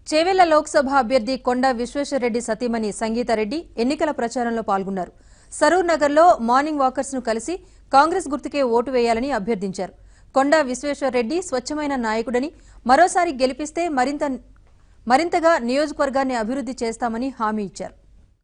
చేవెళ్ల లోక్సభ అభ్యర్థి కొండా విశ్వేశ్వరరెడ్డి సతీమణి సంగీతారెడ్డి ఎన్నికల ప్రచారంలో పాల్గొన్నారు సరూర్ నగర్లో మార్నింగ్ వాకర్స్ ను కలిసి కాంగ్రెస్ గుర్తుకే ఓటు వేయాలని అభ్యర్థించారు కొండా విశ్వేశ్వరరెడ్డి స్వచ్ఛమైన నాయకుడని మరోసారి గెలిపిస్తే మరింత మరింతగా నియోజకవర్గాన్ని అభివృద్ధి చేస్తామని హామీ ఇచ్చారు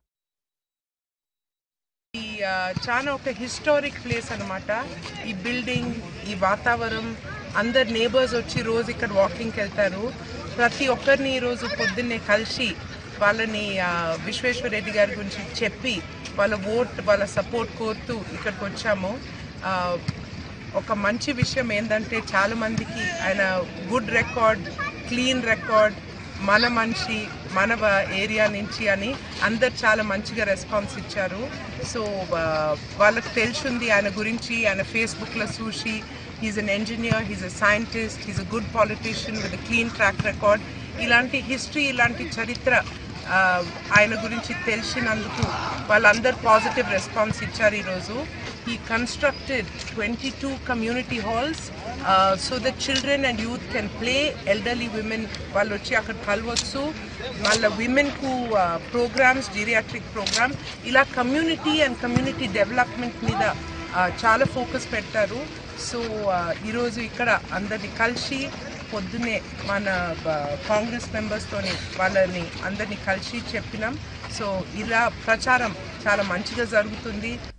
ఈ ఆ, చాలా ఒక హిస్టారిక్ ప్లేస్ అన్నమాట ఈ బిల్డింగ్ ఈ వాతావరణం అందరు నేబర్స్ వచ్చి రోజు ఇక్కడ వాకింగ్కి వెళ్తారు ప్రతి ఒక్కరిని ఈరోజు పొద్దున్నే కలిసి వాళ్ళని ఆ, విశ్వేశ్వరరెడ్డి గారి గురించి చెప్పి వాళ్ళ ఓట్ వాళ్ళ సపోర్ట్ కోరుతూ ఇక్కడికి వచ్చాము ఆ, ఒక మంచి విషయం ఏంటంటే చాలా మందికి ఆయన గుడ్ రికార్డ్ క్లీన్ రికార్డ్ మన మనిషి మన వ- ఏరియా నుంచి అని అందరు చాలా మంచిగా రెస్పాన్స్ ఇచ్చారు సో ఆ, వాళ్ళకి తెలిసింది ఆయన గురించి ఆయన ఫేస్బుక్లో చూసి he's an engineer he's a scientist he's a good politician with clean track record ఇలాంటి హిస్టరీ ఇలాంటి చరిత్ర ఆ, ఆయన గురించి తెలిసినందుకు వాళ్ళందరూ పాజిటివ్ రెస్పాన్స్ ఇచ్చారు ఈరోజు ఈ constructed twenty two community halls so the children and youth can play elderly women వాళ్ళు వచ్చి అక్కడ కలవచ్చు వాళ్ళ విమెన్కు ప్రోగ్రామ్స్ జీరియాట్రిక్ ప్రోగ్రామ్ ఇలా కమ్యూనిటీ అండ్ కమ్యూనిటీ డెవలప్మెంట్ మీద ఆ, చాలా ఫోకస్ పెడతారు సో ఆ, ఈరోజు ఇక్కడ అందరిని కలిసి పొద్దునే మన బ- కాంగ్రెస్ మెంబర్స్తోని వాళ్ళని అందరినీ కలిసి చెప్పినాం సో ఇలా ప్రచారం చాలా మంచిగా జరుగుతుంది